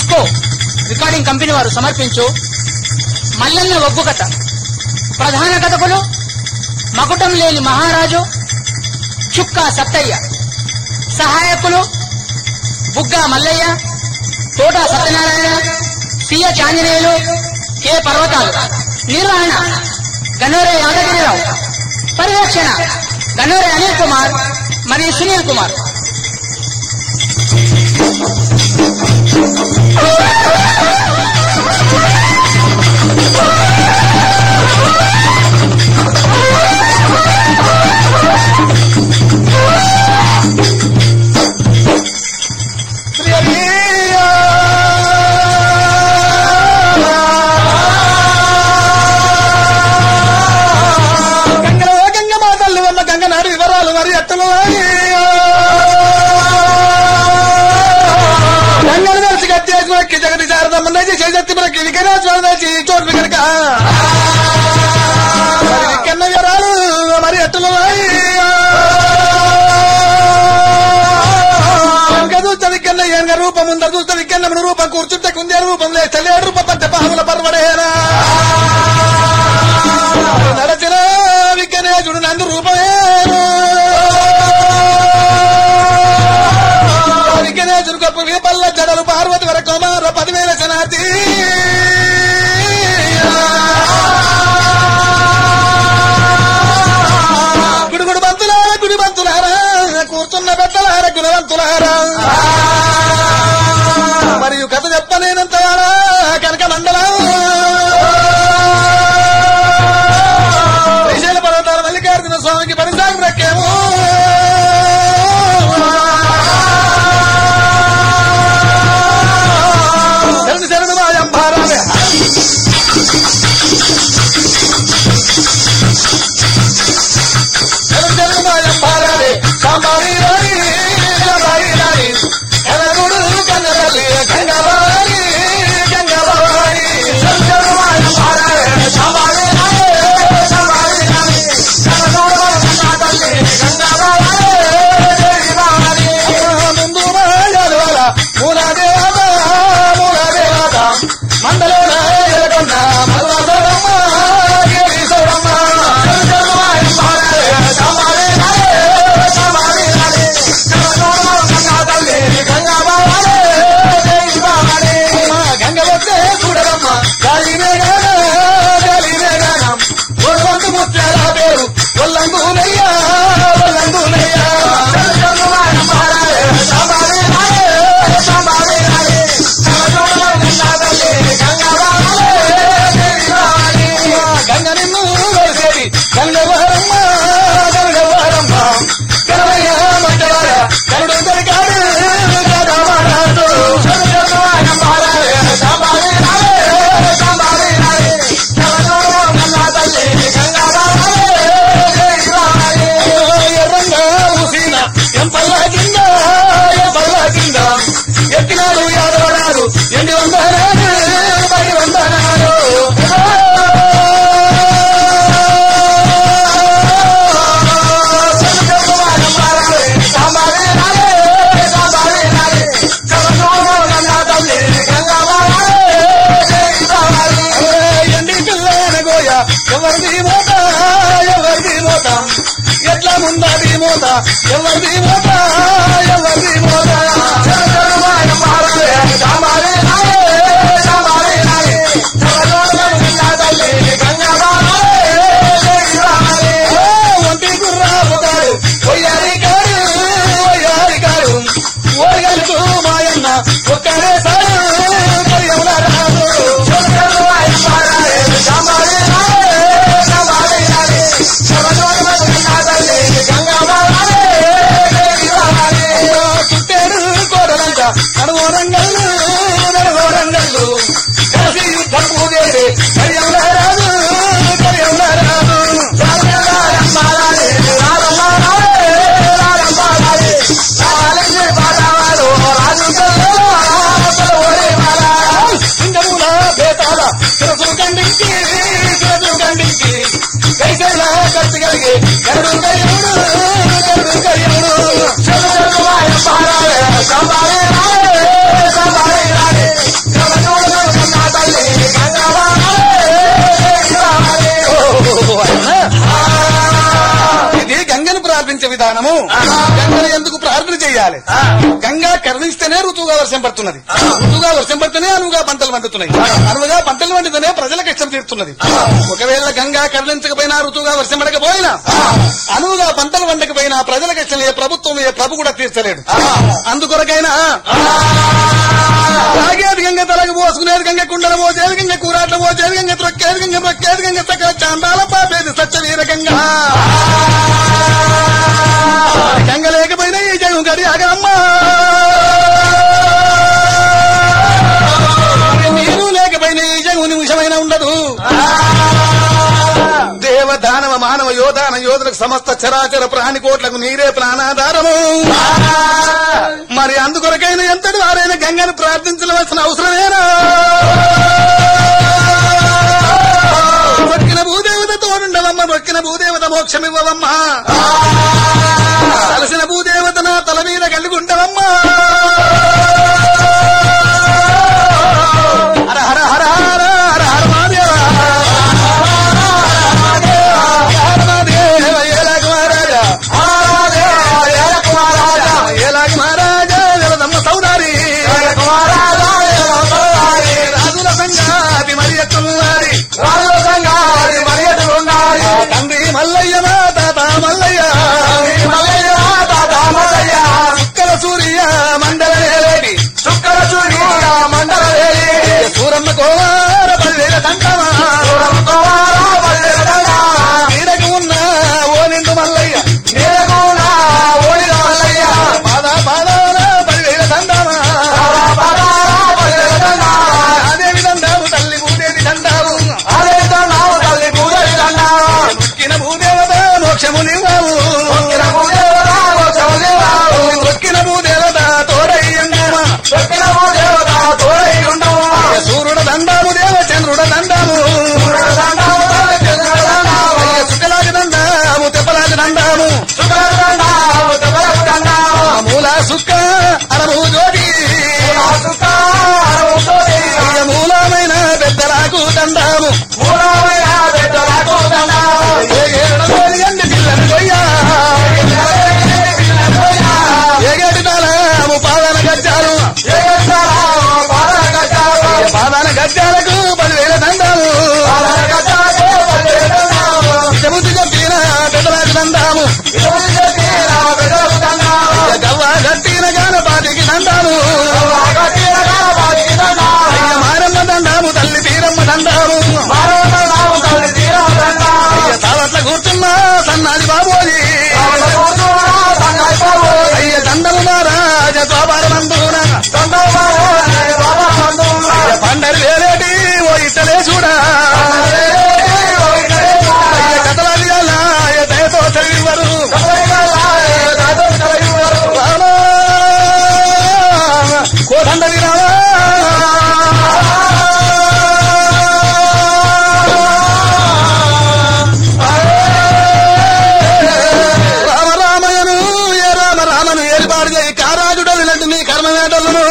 ఇక్కో recording company వారు సమర్పించు మల్లన్న ఒగ్గు కథ ప్రధాన కథకులు మకుటం లేని మహారాజు చుక్కా సత్తయ్య సహాయకులు బుగ్గా మల్లయ్య తోట సత్యనారాయణ సిహెచ్ ఆంజనేయులు కె పర్వతాలు నిర్వహణ గన్నోరే యాదగిరిరావు పర్యవేక్షణ గన్నోరే అనిల్ కుమార్ మరియు సునీల్ కుమార్ గంగలో గంగ మా తల్లి వల్ల గంగ నాడు వివరాలు మరి ఎట్టలు గంగను కలిసి కట్టేసి మనకి జగతి శారదమ్మ నచ్చి చేతి మనకి వికరా చూడదచ్చి చోటు కనుక కన్న వివరాలు మరి ఎట్టలు వెనక చూస్తే వికన్న ఏనుగ రూపం ఉందరు చూస్తే వికన్నమును రూపం కూర్చుంటే కుందే రూపం లే చల్లేడు రూపం అంటే పాముల పర్వడేనా నడచిన విఘ్నేశుడు నందు రూపమే విఘ్నేశుడు గొప్ప వీపల్ల జడలు పార్వతి వర కుమార పదివేల శనార్థి గుడుగుడు బంతులారా గుడి బంతులారా కూర్చున్న పెద్దలారా గుణవంతులారా మరియు కథ చెప్పలేనంత కనుక మండలం శ్రీశైల పర్వతాల మల్లికార్జున స్వామికి పరిసాగం రక్కేమో శరణు శరణు మాయం భారాలే శరణు శరణు మాయం భారాలే సాంబారి రాణి సాంబారి రాణి కనగుడు కన్నరలి గంగవాణి గంగవాణి శరణు శరణు మాయం భారాలే సాంబారి రాణి సాంబారి రాణి కనగుడు కన్నరలి గంగవాణి గంగవాణి ముందు మాయాలు వల మూల దేవత మూల దేవత మండలోన ఎరగొండ మల్వదరమ్మ గిరి సోడమ్మ శరణు శరణు మాయం భారాలే సాంబారి రాణి సాంబారి రాణి కనగుడు కన్నరలి గంగవాణి గంగవాణి గంగ వస్తే చూడరమ్మ గాలినే గాన గాలినే గానం ఒళ్ళందు ముత్యాల పేరు ఒళ్ళందు నయ్యా ఒళ్ళందు నయ్యా గంగ నిన్ను వరిసేది గంగవారమ్మ గంగవారమ్మ గణమయ్య మంటవార గరుడు దొరికాడు గదవారాడు ఎర్రంగా ఊసిన ఎంపల్లా కింద ఎంపల్లా కింద ఎక్కినాడు యాదవనాడు ఎండి వందనాడు బడి వందనాడు ఎండి పిల్లన గోయ ఎవరిది మోత ఎవరిది మోత ఎట్లా ముందది మోత ఎవరిది మోత ఎవరిది మోత ఒంటి గుర్రాలు కాడు ఒయ్యారి కాడు ఒయ్యారి కాడు ఓరగలుగు మాయన్న ఒక్కడే సారు కయ్యముల రాదు చుట్టాడు ప్రార్థించే విధానము గంగను ఎందుకు ప్రార్థన చేయాలి గంగా కరుణిస్తేనే ఋతువుగా వర్షం పడుతున్నది ఋతువుగా వర్షం పడితేనే అనువుగా పంటలు పండుతున్నాయి అనువుగా పంటలు పండితేనే ప్రజల కష్టం తీరుతున్నది ఒకవేళ గంగా కరుణించకపోయినా ఋతువుగా వర్షం పడకపోయినా అనువుగా పంటలు పండకపోయినా ప్రజల కష్టం ఏ ప్రభుత్వం ఏ ప్రభు కూడా తీర్చలేడు అందుకొరకైనా తాగేది గంగ తలకి పోసుకునేది గంగ కుండలు పోసేది గంగ కూరాట్లు పోసేది గంగ త్రొక్కేది గంగ త్రొక్కేది గంగ సకల చాందాల పాపేది సత్య వీర గంగ గంగ లేకపోయినా ఈ జగం గడి ఆగమ్మా నీరు లేకపోయినా ఈ జగం నిమిషమైన ఉండదు దేవ దానవ మానవ యోధాన యోధులకు సమస్త చరాచర ప్రాణి కోట్లకు నీరే ప్రాణాధారము మరి అందుకొరకైనా ఎంతటి వారైనా గంగను ప్రార్థించవలసిన అవసరమేనా మొక్కిన భూదేవత తోడుండవమ్మ మొక్కిన భూదేవత మోక్షమివ్వవమ్మా తలసిన భూదేవత నా తల మీద కలిగి ఉండవమ్మా హర హర హర హర హర హర మహాదేవ హర మహాదేవ ఏలాగ మహారాజా ఏలాగ మహారాజా జలదమ్మ సౌదారి రాజుల సంగాతి మరి ఎత్తున్నారు తండ్రి మల్లయ్య మా తాత మల్లయ్య చుక్కల సూర్య మండల వేలేటి సూరమ్మ కోవార పల్లెల తంటమా నీడకు ఉన్న ఓ నిండు మల్లయ్య పాద పాదాల పల్లెల తంటమా అదే విధండావు తల్లి భూదేవి దండావు మొక్కిన భూదేవత మోక్షము నివ్వావు మొక్కిన భూదేవత తోడయ్యండమా సూర్యుడ దండాము దేవ చంద్రుడ దండాము సుఖలాగ దండాము తెప్పలాగ దండాము మూల సుక్క అరము జోడి మూలమైన పెద్దలాకు దండాము ఏగేడగోలిగండి పిల్లని కొయ్యా ఏగేటి తాళము పాదన గజ్జాలు పాదాన గజ్జాలకు పదివేల దండాము చెబుతు చెప్పిన పెద్దలాకు దండాము గవ్వ గట్టిన గానపాటికి దండాము అయ్య మారమ్మ దండాము తల్లి తీరమ్మ దండాము అయ్య తావట్ల కూర్చున్నా సన్నాది బాబోజీ అయ్య దండలు మహారాజ తోబారమందున అయ్య పండరి వేరేటి ఓ ఇట్టలే చూడా అయ్య కథలాది అయ్య దయతో చదివారు రామా కోదండ విరామా రామ రామయను ఏ రామ రామను ఏర్పాటు చేయి కారాజుడలినట్టు నీ కర్మవేటలను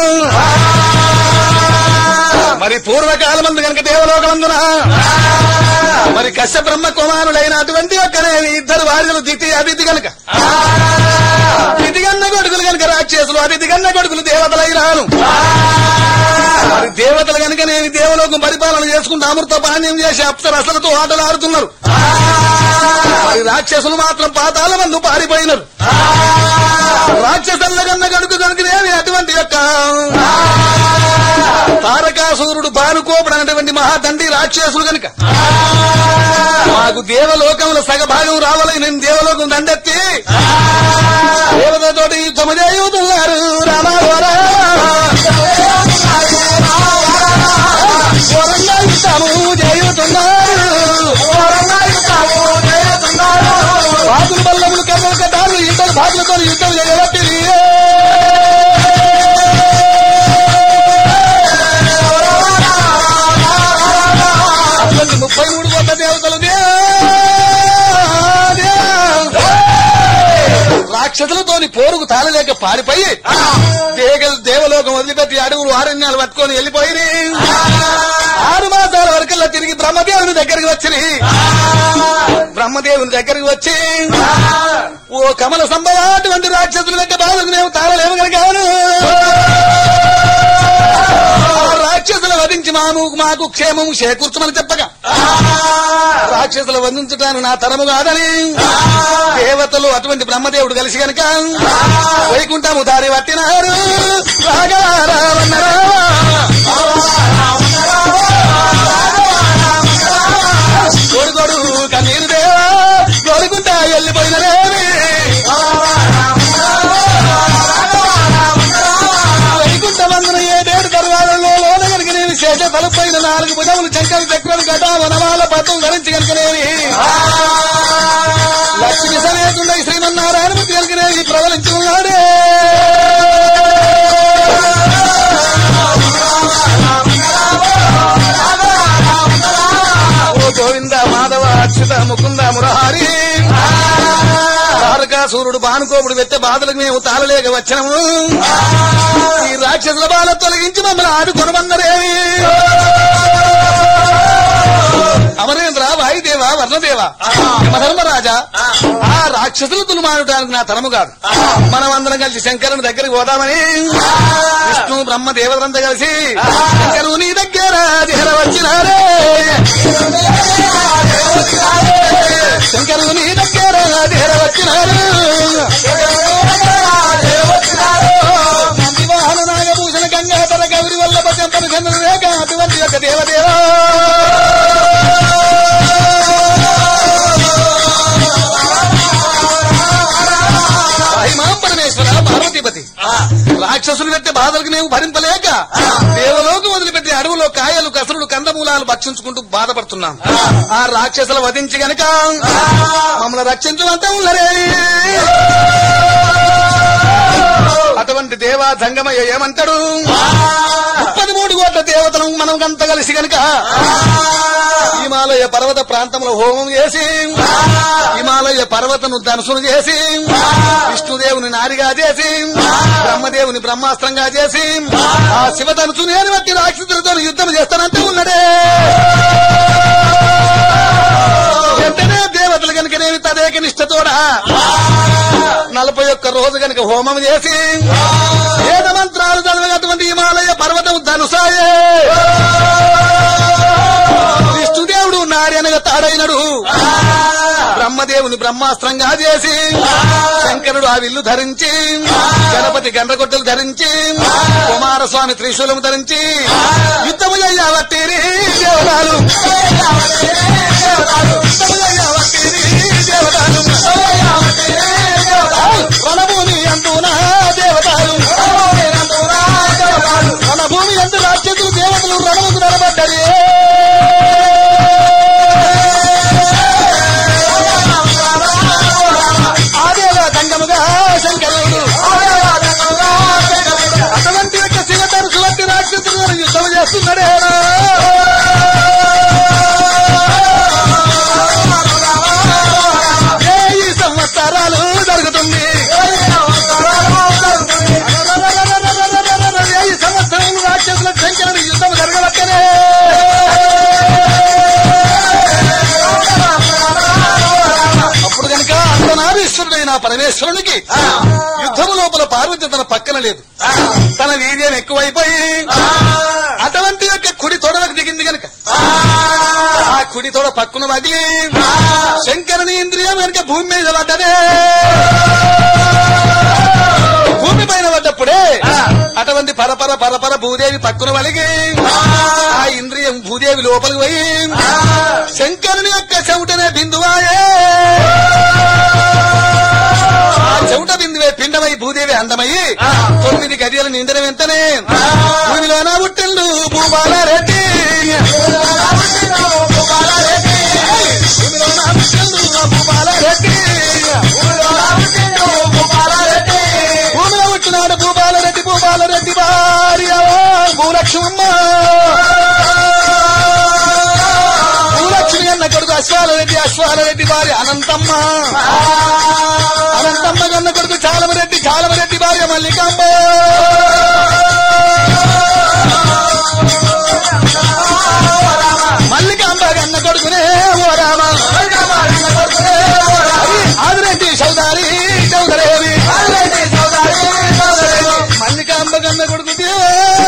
మరి పూర్వకాలమందు కనుక దేవలోకమందున మరి కశ్య బ్రహ్మ కుమారుడైన అటువంటి ఒక్కనే ఇద్దరు వారిలు దితి అతిథి గనుక దితి గన్న కొడుకులు కనుక రాక్షసులు అతిథి గన్న కొడుకులు దేవతలైనాను మరి దేవతలు కనుక నేను దేవలోకం పరిపాలన చేసుకుంటూ అమృత పానీయం చేసి అప్సరసలతో ఆటలు ఆడుతున్నారు మరి రాక్షసులు మాత్రం పాతాల మందు పారిపోయినారు రాక్షసుల కన్న కనుక కనుకనేమి అటువంటి యొక్క తారకాసూరుడు బానుకోపుడు అనేటువంటి మహాదండి రాక్షసులు గనుక మాకు దేవలోకంలో సగభాగం రావాలని నేను దేవలోకం దండెత్తి దేవతతోటి యుద్ధము చేయుతున్నారు రామావరా ఘోరంగా యుద్ధము చేయుతున్నారు బాతులు బల్లములు కర్రలు కట్టాలు ఇద్దరు బాతులతో యుద్ధం చేయబట్టి అటువంటి ముప్పై మూడు కోట్ల దేవతలు దే- దే- రాక్షసులతోని పోరుకు తాళలేక పారిపోయి దేగలు దేవలోకం వదిలిపెట్టి అడుగులు ఆరణ్యాలు పట్టుకొని వెళ్ళిపోయి ఆరు మాసాల వరకల్లా తిరిగి బ్రహ్మదేవుని దగ్గరికి వచ్చి బ్రహ్మదేవుని దగ్గరికి వచ్చి ఓ ఓ కమల సంభవ అటువంటి రాక్షసులు వెంట బాధకు మేము తాళలేము కనుక రాక్షసులు వధించి మాము మాకు క్షేమము చేకూర్చమని చెప్పగా రాక్షసులు వధించటాను నా తరము కాదని దేవతలు అటువంటి బ్రహ్మదేవుడు కలిసి గనక వైకుంఠము దారి పట్టినారు రాఘవారావన్నరా. కొడుకొడు కన్నీరు దేవా కొడుకుంటా వెళ్ళిపోయినరేమి వైకుంఠమందున ఏడేడు దర్వాలలో లోన కనుక నేను శేష తలపైన నాలుగు భుజములు చంకలు చక్రలు గటా వనమాల పద్మం ధరించి కనుక నేను లక్ష్మి సమేతుండ శ్రీమన్నారాయణమూర్తి కనుక నేను ప్రవలించి ఉన్నాడే ఓ గోవింద మాధవ అచ్యుత ముకుంద మురహారి తారకాసూరుడు భానుకోపుడు వెత్తే బాధలకు మేము తాళలేక వచ్చినము ఈ రాక్షసుల బాధ తొలగించి మమ్మల్ని ఆడుకొనమన్నరే అమరేంద్ర వాయుదేవ వర్ణదేవ యమధర్మరాజా ఆ రాక్షసులు తులుమాడటానికి నా తరము కాదు మనం అందరం కలిసి శంకరుని దగ్గరికి పోదామని విష్ణు బ్రహ్మ దేవతలంతా కలిసి శంకరు నీ దగ్గర దిహర వచ్చినారే శంకరు నీ దగ్గర దిహర వచ్చినారు నంది వాహన నాగభూషణ గంగాధర గౌరి వల్లభ చంపన చంద్ర రేఖ అటువంటి యొక్క దేవదేవా మహిమాం పరమేశ్వర పార్వతీపతి రాక్షసులు పెట్టే బాధలకు మేము భరింపలేక దేవలోకి వదిలిపెట్టి అడవులో కాయలు కసరుడు కందమూలాలు భక్షించుకుంటూ బాధపడుతున్నాం ఆ రాక్షసులు వధించి గనక మమ్మల్ని రక్షించమంతా ఉన్నరే అటువంటి దేవా జంగమయ్య ఏమంటాడు ముప్పది మూడు కోట్ల దేవతలు మనం అంత కలిసి గనక హిమాలయ పర్వత ప్రాంతంలో హోమం చేసి హిమాలయ పర్వతను ధనుసును చేసి విష్ణుదేవుని నారిగా చేసి బ్రహ్మదేవుని బ్రహ్మాస్త్రంగా చేసి ఆ శివధనుసు నేను బట్టి రాక్షసులతో యుద్ధం చేస్తానంటే ఉన్నదే వెంటనే దేవతలు కనుక నేను తదేక నిష్ఠతోడ నలభై ఒక్క రోజు కనుక హోమం చేసి వేద మంత్రాలు చదివినటువంటి హిమాలయ పర్వతం ధనుసాయే విష్ణుదేవుడు నారి అనగా తాడైనడు బ్రహ్మదేవుని బ్రహ్మాస్త్రంగా చేసి శంకరుడు ఆ విల్లు ధరించి గణపతి గండ్రగొట్టలు ధరించి కుమారస్వామి త్రిశూలము ధరించి యుద్ధము అయ్యావట్టిరి దేవతాలు యుద్ధము అయ్యావట్టిరి దేవతాలు రణభూమి అందున దేవతాలు రణభూమి అందు రాక్షసులు దేవతలు రణముకు నిలబడ్డరి ఆదేవ దంగముగా శంకరుడు అటువంటి యొక్క శివతరుసు వంటి రాక్షసులను యుద్ధం చేస్తున్నాడే ఏ సంవత్సరాలు జరుగుతుంది ఏ సంవత్సరాలు రాక్షసుల శంకరుడు యుద్ధం జరగవచ్చనే అప్పుడు కనుక అర్ధనారీశ్వరుడైన పరమేశ్వరునికి యుద్ధము లోపల పార్వతి తన పక్కన లేదు తన వీర్యం ఎక్కువైపోయి అటువంటి యొక్క కుడి తొడలకు దిగింది గనక ఆ కుడి తొడ పక్కున పగిలి శంకరుని ఇంద్రియం కనుక భూమి మీద పడ్డదే భూమి పైన పడ్డప్పుడే అటువంటి పరపర పరపర భూదేవి పక్కున వలిగి ఆ ఇంద్రియం భూదేవి లోపలికి పోయి శంకరుని యొక్క చెవుటనే బిందువాయే ఆ చెవుట బిందువే పిండమై భూదేవి అందమయ్యి తొమ్మిది గదియలు నిండిన వెంటనే భూమిలోన పుట్టిండు భూపాల రెడ్డి భూమిలోన పుట్టిండు భూపాల రెడ్డి భూమిలో పుట్టినాడు భూపాల రెడ్డి భూపాల రెడ్డి భార్య భూలక్ష్మమ్మ భూలక్ష్మి అన్న కొడుకు అశ్వాల రెడ్డి అశ్వాల రెడ్డి భార్య అనంతమ్మ అనంతమ్మ కన్న కొడుకు చాలమరెడ్డి చాలమరెడ్డి భార్య మల్లికాంబ మల్లికాంబ కన్న కొడుకునే ఓ రామ ఆదిరెడ్డి చౌదారి చౌదరేవి మల్లికాంబ కన్న కొడుకు దేవా,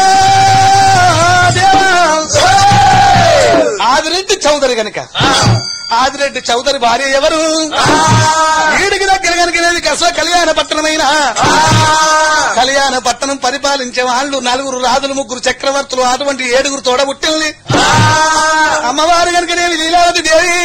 దేవా. ఆదిరెడ్డి చౌదరి గనుక ఆదిరెడ్డి చౌదరి భార్య ఎవరు వీడికి దగ్గర కనుకనేది కసవ కళ్యాణ పట్టణమైన కళ్యాణ పట్టణం పరిపాలించే వాళ్ళు నలుగురు రాజులు ముగ్గురు చక్రవర్తులు అటువంటి ఏడుగురు తోడబుట్టిల్ని అమ్మవారు కనుకనేవి లీలావతి దేవి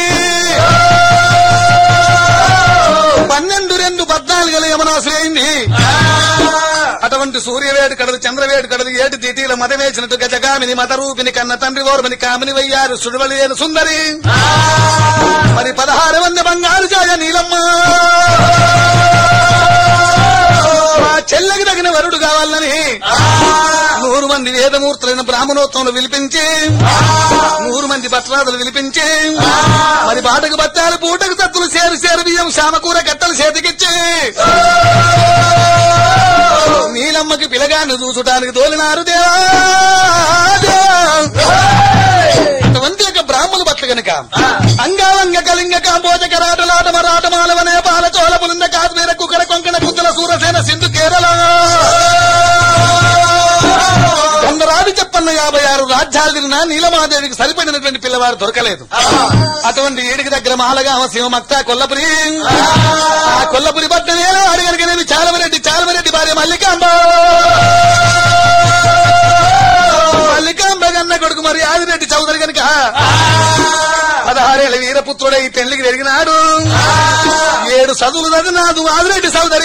పన్నెండు రెండు పద్నాలుగు యమనాశ్రయింది అటువంటి సూర్యవేడు కడలు చంద్రవేడు కడలు ఏడు దీటీల మదవేసినట్టు గజగామిని మతరూపిని కన్న తండ్రి ఓర్మని కామిని వయ్యారు సుడువలేను సుందరి మరి పదహారు మంది బంగారు జాయ నీలమ్మ మా చెల్లెకి తగిన వరుడు కావాలని నూరు మంది వేదమూర్తులైన బ్రాహ్మణోత్సవంలో పిలిపించి నూరు మంది భట్రాదులు పిలిపించి మరి బాటకు బత్తాలు పూటకు తత్తులు సేరు సేరు బియ్యం శామకూర కట్టలు చేతికిచ్చి నీలమ్మకి పిలగాన్ని చూసుటానికి తోలినారు దేవా దేవా. అటువంటి యొక్క బ్రాహ్మణులు పట్ల గనుక అంగావంగ కలింగ కాంబోజ కరాటలాట మరాటమాలవ నేపాల చోళ పులింద కాశ్మీర కుకర కొంకణ కుత్తల సూరసేన సింధు కేరళ గంధరాది చెప్పన్న యాభై ఆరు రాజ్యాలు తిరిగినా నీలమాదేవికి సరిపడినటువంటి పిల్లవాడు దొరకలేదు అటువంటి ఏడికి దగ్గర మాలగామ శివమక్త కొల్లపురి ఆ కొల్లపురి పట్టణే అడిగలిగినవి చాలమరెడ్డి చాలమరెడ్డి భార్య మల్లికాంబ మల్లికాంబ గన్న కొడుకు మరి ఆదిరెడ్డి చౌదరి కనుక పదహారేళ్ళ వీరపుత్రుడై పెళ్లికి పెరిగినాడు ఏడు చదువులు చదివినాదు ఆదిరెడ్డి చౌదరి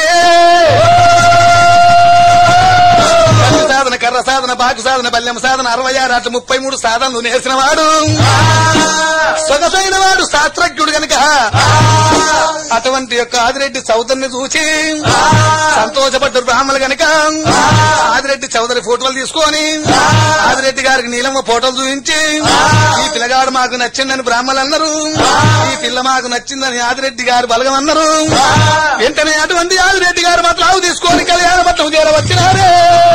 కత్తి సాధన కర్ర సాధన బాకు సాధన బల్యం సాధన అరవై ఆరు అట్ల ముప్పై మూడు సాధనలు నేర్చిన వాడు సొగసైన వాడు శాస్త్రజ్ఞుడు గనుక అటువంటి యొక్క ఆదిరెడ్డి చౌదరిని చూసి సంతోషపడ్డారు బ్రాహ్మణులు గనుక ఆదిరెడ్డి చౌదరి ఫోటోలు తీసుకొని ఆదిరెడ్డి గారికి నీలమ్మ ఫోటోలు చూపించి ఈ పిల్లగాడు మాకు నచ్చిందని బ్రాహ్మణులు అన్నారు ఈ పిల్ల మాకు నచ్చిందని ఆదిరెడ్డి గారు బలగం అన్నారు వెంటనే అటువంటి ఆదిరెడ్డి గారు మాత్రం ఆవు తీసుకొని కళ్యాణ పట్టం చేర వచ్చినారే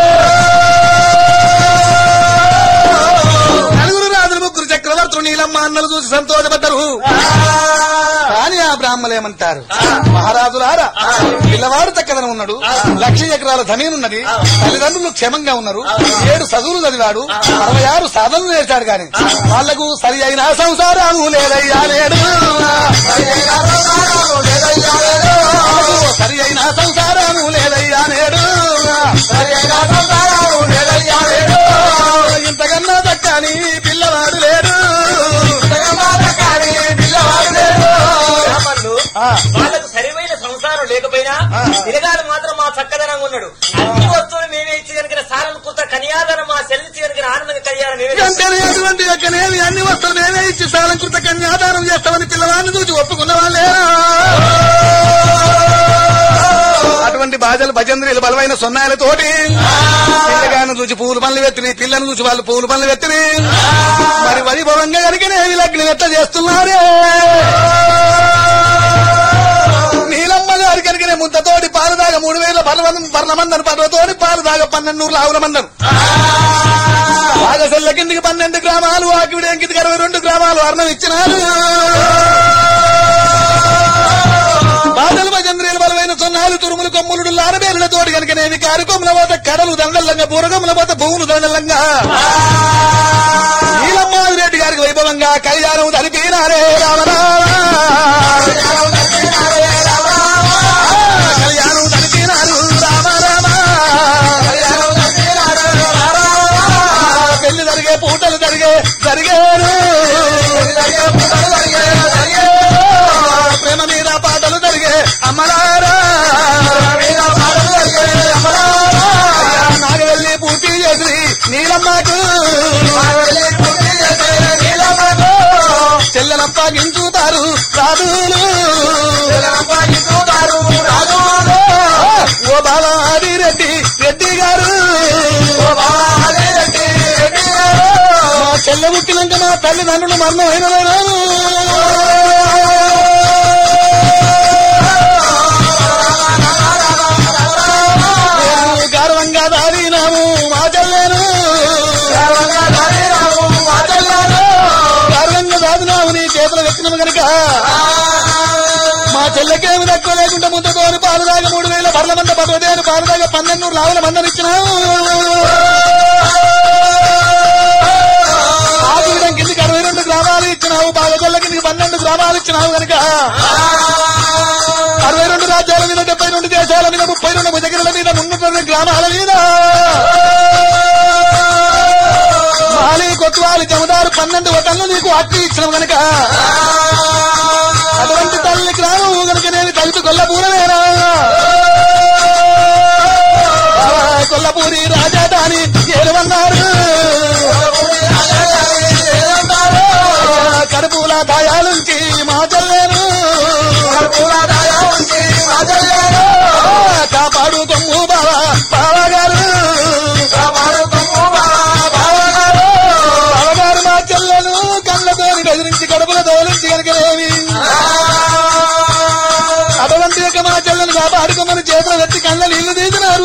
నలుగురు రాజులు ముగ్గురు చక్రవర్తులు నీలమ్మ అన్నలు చూసి సంతోషపడ్డారు కానీ ఆ బ్రాహ్మణులు ఏమంటారు మహారాజులారా పిల్లవాడు చక్కదనం ఉన్నాడు లక్ష ఎకరాల జమీనున్నది తల్లిదండ్రులు క్షేమంగా ఉన్నారు ఏడు చదువులు చదివాడు అరవై ఆరు సాధనలు నేర్చాడు గాని వాళ్లకు సరి అయిన సంసారాలు లేదయ్యా లేడు వాళ్లకు సరి అయిన సంసారాలు లేదయ్యా నేడు ఇంతకన్నా దక్కని పిల్లవాడు లేడు బ్రాహ్మణులు ఆ. వాళ్ళకు సరిమైన సంసారం లేకపోయినా ఆ. తిరగాడు మాత్రం మా చక్కదనంగా ఉన్నాడు అన్ని వస్తువులు మేమే ఇచ్చి కనుక సారం కుత కన్యాదనం మా చెల్లించి కనుక ఆనందంగా కళ్యాణం మేమే చేస్తాం. వెంటనే అటువంటి యొక్కనేమి అన్ని వస్తువులు నేనే ఇచ్చి సాలంకృత కన్యాదానం చేస్తామని పిల్లవాడిని చూసి ఒప్పుకున్న వాళ్ళేనా అటువంటి బాజలు భజంద్రీలు బలమైన సొన్నాయిలతోటి పిల్లగాను చూసి పూలు పనులు వెత్తిని పిల్లను చూసి వాళ్ళు పూలు పనులు వెత్తిని మరి వైభవంగా కనుకనేవి లగ్నం ఎట్లా చేస్తున్నారే నీలమ్మ గారి కనుకనే ముద్దతోటి పాలు దాగ మూడు వేల పర్వతం పర్ణమందను పర్వతోటి పాలు దాగ పన్నెండు ఆవుల మందను బాగసెల్ల కిందికి పన్నెండు గ్రామాలు ఆకివిడ కిందికి అరవై రెండు గ్రామాలు అర్ణం ఇచ్చినారు బాధలు భజంద్రీలు బలమైన సొన్నాలు తురుములు కొమ్ములు లారబేరుల తోటి కనుకనేవి కారుకొమ్ముల పోత కడలు దండల్లంగా బూరగముల పోత భూములు దండల్లంగా నీలమ్మాది రెడ్డి గారికి వైభవంగా కళ్యాణం జరిపినారే రామరామ కళ్యాణం జరిపినారు రామ రామ పెళ్లి జరిగే పూటలు జరిగే జరిగేరు ప్రేమ మీద పాటలు జరిగే అమ్మలారా నాగవెల్లి పూర్తి చేసి నీలమ్మకు చెల్లెలప్పగించుతారు రాజులు ఓ బాలాది రెడ్డి రెడ్డి గారు మా చెల్లె పుట్టినాక మా తల్లిదండ్రులు మరణమైన గర్వంగా దారినాము మా చెల్లెను గర్వంగా దాదినాము నీ చేతులు వెక్కినాము గనుక మా చెల్లెకేమి తక్కువ లేకుండా ముందుతోని పాలు దాకా మూడు వేల బర్ల మంద పదవదేను పాలు దాకా పన్నెండు రావుల మందనిచ్చినావు ఆదివిడం కిందికి అరవై రెండు గ్రామాలు ఇచ్చినావు బాగగొల్ల కిందికి పన్నెండు గ్రామాలు ఇచ్చినావు కనుక అరవై రెండు రాజ్యాల మీద డెబ్బై రెండు దేశాల మీద ముప్పై రెండు భుజగిరుల మీద మున్నూట గ్రామాల మీద మాలి కొత్వాలి జమదారు పన్నెండు వటన్లు నీకు అట్టి ఇచ్చిన గనక అటువంటి తల్లి గ్రామం గనక నేను తలుపు కొల్లపూరమేనా కొల్లపూరి రాజధాని ఏలువన్నారు కడుపుల దాయాలుంచి మా చెల్లేను కాపాడు కొమ్ము బావా బావగారు బావగారు మా చెల్లెను కళ్ళతోని బెదిరించి కడుపుల దోలించి కనుకనేమి అటువంటి యొక్క మా చెల్లెను కాపాడుకోమని చేతులు పెట్టి కళ్ళ నీళ్లు తీసినారు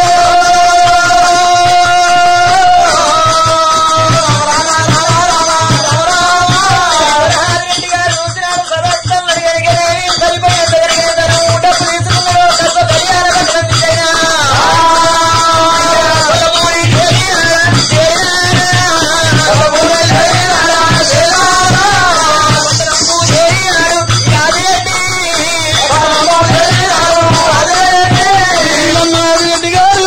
రెడ్డి గారు చూసినాడు సర్వత్వం అడిగడిగేది సరిపోయి ఎంత జరిగేదను డబ్బులు తీసుకున్నాడు కర్మ కళ్యాణ కట్టడం విజయనా నీలమ్మాది రెడ్డి గారు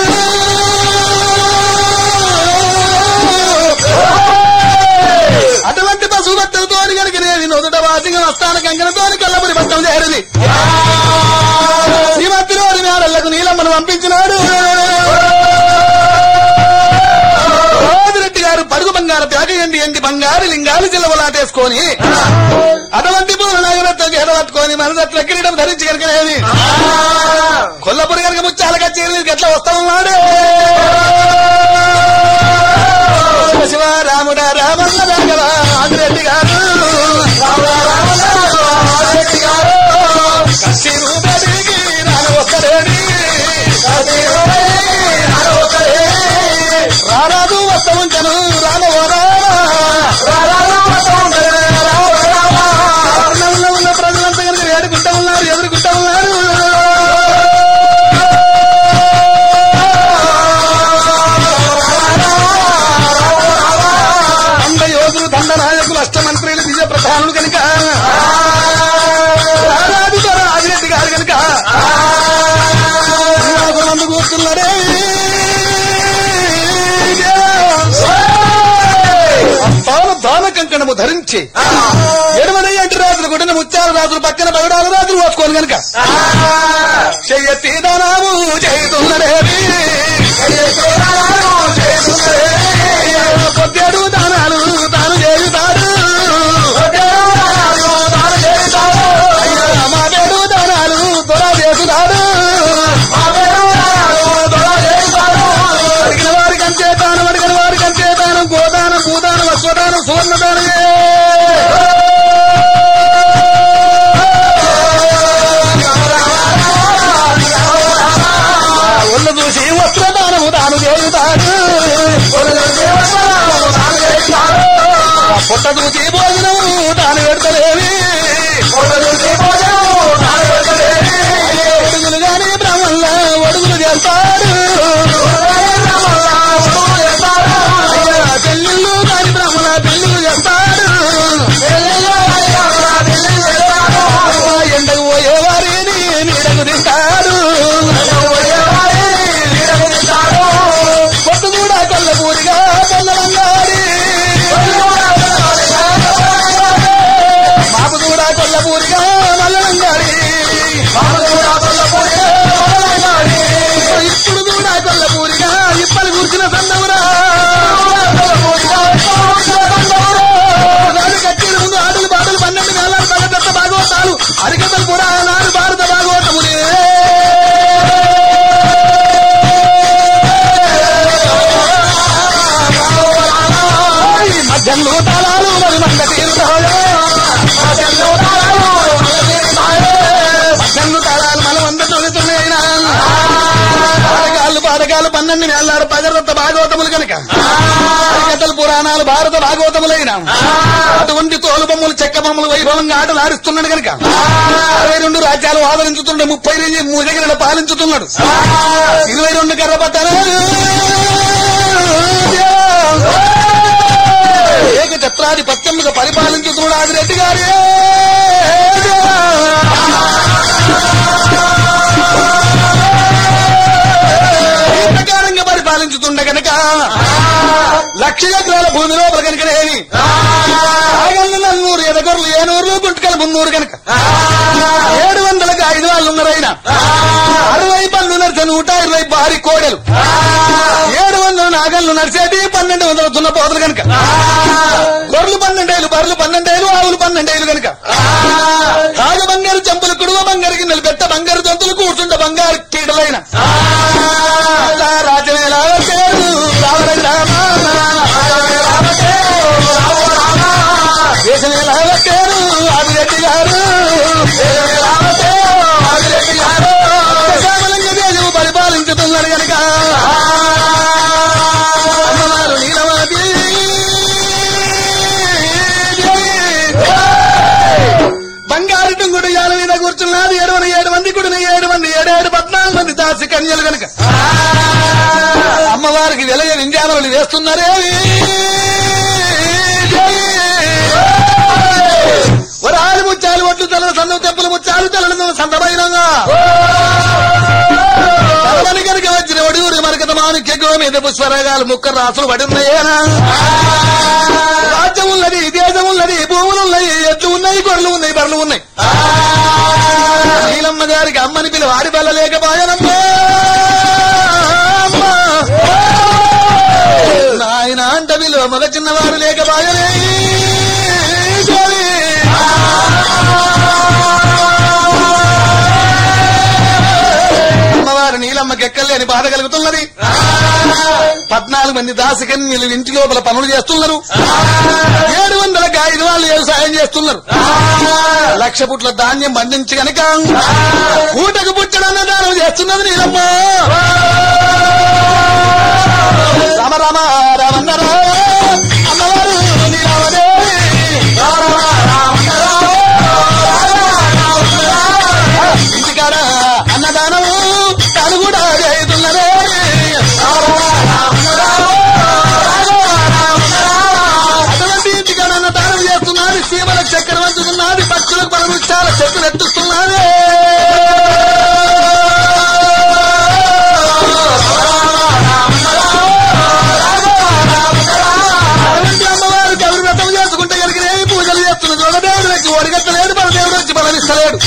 అటువంటి పశు బట్టలతో కనుక నేను నొదట వాసిగా వస్తాను కంకణతోని కళ్ళపురి బట్టలు చేరింది శ్రీమతిలోని మేడళ్లకు నీలమ్మను పంపించినాడు రాజిరెడ్డి గారు పరుగు బంగారు ప్యాకేయండి ఎండి బంగారు లింగాలు చిల్లవలాటేసుకొని అటువంటి పూల నగరత్వం ఎడబట్టుకొని మనదట్ల కిరీటం ధరించి కనుకనేది కొల్లపురి కనుక ముచ్చాల కచేరీ ఎట్లా వస్తా ఉన్నాడు శివ రాముడ రామన్న రాఘవ ఆదిరెడ్డి గారు కసి రూపడికి రాను వస్తలేడి రారాదు వస్త ఉంచను రామవరా పట్టణంలో ఉన్న ప్రజలంతా కనుక ఏడుకుంటా ఉన్నారు ఎదురుకుంటా ఉన్నారు అంద యోధులు దండ నాయకులు అష్టమంత్రులు విజయ ప్రధానులు కనుక రారాదు దొర ఆదిరెడ్డి గారు కనుక మందు కూర్చున్నారే అప్పాల దాన కంకణము ధరించి ఎడమని ఎంటి రాజులు కొట్టిన ముత్యాల రాజులు పక్కన పగడాల రాజులు ఓచుకోను గనుక చెయ్యెత్తి దానాము చేతున్నదేవి పొద్దేడు దానాలు తాను చేయుతాడు మాదేడు దానాలు దొర చేస్తున్నాడు అడిగిన వారికి అంతే దానం అడిగిన వారికి అంతే దానం గోదానం భూదానం అశ్వదానం సువర్ణదానం ఒళ్ళు చూసి వస్త్రదానము తాను చేయుతాడు పొట్ట చూసి భోజనము తాను పెడతలేవి ఒడుగులు గాని బ్రహ్మల్ల ఒడుగులు చేస్తాడు పెళ్ళిళ్ళు కాని బ్రహ్మణ పెళ్ళిళ్ళు చేస్తాడు ఎండకు పోయే వారిని నీడకు తింటాడు పొట్టు కూడా కొల్లపూరిగా కొల్లలంగారి మాపు కూడా కొల్లపూరిగా నల్లలంగారి ఇప్పుడు కూడా కొల్లపూరిగా ఇప్పలు కూర్చున్న సందమురా రాజు కచ్చేది ముందు ఆటలు పాటలు పన్నెండు వేలాలు తగ్గదత్త భాగవతాలు హరికథలు పురాణాలు భారత భాగవతములే ఈ మధ్యంలో తాళాలు మరి మంద తీరుతాయో మధ్యంలో తాళాలు మన వంద తొలుతున్నాయినా పాడకాలు పాడకాలు పన్నెండు వేలాడు పగరత్త భాగవతములు కనుక హరికథలు పురాణాలు భారత భాగవతములైన అటువంటి తోలు బొమ్మలు చెక్క బొమ్మలు వైభవంగా ఆటలు ఆడిస్తున్నాడు కనుక అరవై రెండు రాజ్యాలు ఆదరించుతుండే ముప్పై రెండు మూజగిరిల పాలించుతున్నాడు ఇరవై రెండు కర్ర పట్టాలు ఏక ఛత్రాధిపత్యముగా పరిపాలించుతున్నాడు ఆదిరెడ్డి గారే ఈ ప్రకారంగా పరిపాలించుతుండ గనక లక్ష ఎకరాల భూమి లోపల కనుకనేవి ఆగళ్ళు నన్నూరు ఎదగొర్లు ఏనూరు గుంటకల మున్నూరు కనుక ఏడు వందలకి ఐదు వాళ్ళు ఉన్నారైనా అరవై పన్ను నడిచే నూట ఇరవై భారీ కోడలు ఏడు వందల నాగళ్ళు నడిచేటి పన్నెండు వందల తున్న పోతలు కనుక గొర్రెలు పన్నెండేలు బర్రెలు పన్నెండేలు ఆవులు పన్నెండేలు కనుక రాజ బంగారు చెంపులు కుడువ బంగారు గిన్నెలు పెట్ట బంగారు జంతువులు కూర్చుంట బంగారు కీడలైన రాజమేలా చేరు రావరై రామ దేశమేలా చేరు ఆదిరెడ్డి గారు శ్యామలంగా దేశము పరిపాలించుతున్నారు కనుక అమ్మవారు నీలవతి బంగారు టుంగుడు యాల మీద కూర్చున్నారు ఏడు మంది ఏడు మంది గుడిని ఏడు మంది ఏడేడు పద్నాలుగు మంది దాసి కన్యలు గనక అమ్మవారికి వెలయ వింజానములు వేస్తున్నారే వరాలు ముచ్చాలు ఒట్లు తల సన్నం తెప్పులు ముచ్చాలు తెలను సందమైనంగా తలమని కనుక వచ్చిన ఒడియూరి మరకత మాణిక్య మీద పుష్పరాగాలు ముక్క రాసులు పడున్నాయేనా రాజ్యం ఉన్నది దేశం ఉన్నది భూములు ఉన్నాయి ఎట్లు ఉన్నాయి గొర్రెలు ఉన్నాయి బర్రెలు ఉన్నాయి నీలమ్మ గారికి అమ్మని పిలువ ఆడి బల్ల లేకపోయానమ్మా అమ్మా. నాయన అంట విలువ మగ చిన్నవారు లేకపోయనే అమ్మవారు నీలమ్మకి ఎక్కలేని బాధ కలుగుతున్నది పద్నాలుగు మంది దాసకన్యలు ఇంటి లోపల పనులు చేస్తున్నారు ఏడు వందల ఐదు వాళ్ళు వ్యవసాయం చేస్తున్నారు లక్ష పుట్ల ధాన్యం పండించి గనక ఊటకు పుట్టడన్న దానం చేస్తున్నది నీలమ్మ రామ రామ రామన్న రా. అమ్మవారు నీలమ్మదేవి. ఇంటికాడ అన్నదానము తాను కూడా చేస్తున్నదే అటువంటి ఇంటికాడ అన్నదానం చేస్తున్నది సీమల చక్కెర వంచుతున్నది భక్తులకు పరమిష్టాల చెక్కులు ఎత్తుస్తున్నది అటువంటి అమ్మవారికి ఎవరు వ్రతం చేసుకుంటే కనుక ఏమి పూజలు చేస్తున్నది ఒక దేవుడు వచ్చి ఒడిగట్టలేడు మన దేవుడు వచ్చి బలమిస్తలేడు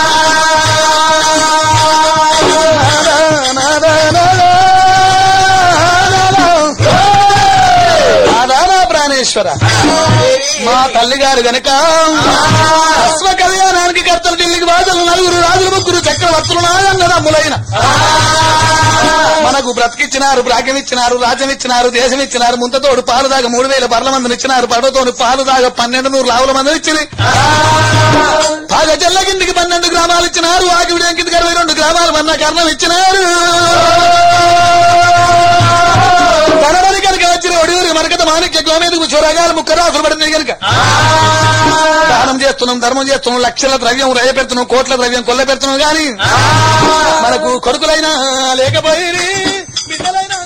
ఆదానా ప్రాణేశ్వర మా తల్లిగారు గనక అశ్వ కళ్యాణానికి కర్తలు ఢిల్లీకి బాధలు నలుగురు రాజులు ముగ్గురు చక్రవర్తులు నాయన్నదమ్ములైన మనకు బ్రతికిచ్చినారు భాగ్యం ఇచ్చినారు రాజ్యం ఇచ్చినారు దేశం ఇచ్చినారు ముంతతోడు పాలు దాగా మూడు వేల బర్ల మందిని ఇచ్చినారు పడవతోడు పాలు దాగా పన్నెండు నూరు లావుల మందిని ఇచ్చింది బాగా చెల్లకిందికి పన్నెండు గ్రామాలు ఇచ్చినారు ఆకివిడేంకిందికి అరవై రెండు గ్రామాలు మన్న కర్ణం ఇచ్చినారు కనబడి కనుక వచ్చిన ఒడియూరి మరకత మాణిక్య గోమేందుకు చూరగాలు ముక్కరాసులు పడింది కనుక దానం చేస్తున్నాం ధర్మం చేస్తున్నాం లక్షల ద్రవ్యం రయ పెడుతున్నాం కోట్ల ద్రవ్యం కొల్ల పెడుతున్నాం గాని మనకు కొడుకులైనా లేకపోయి బిడ్డలైనా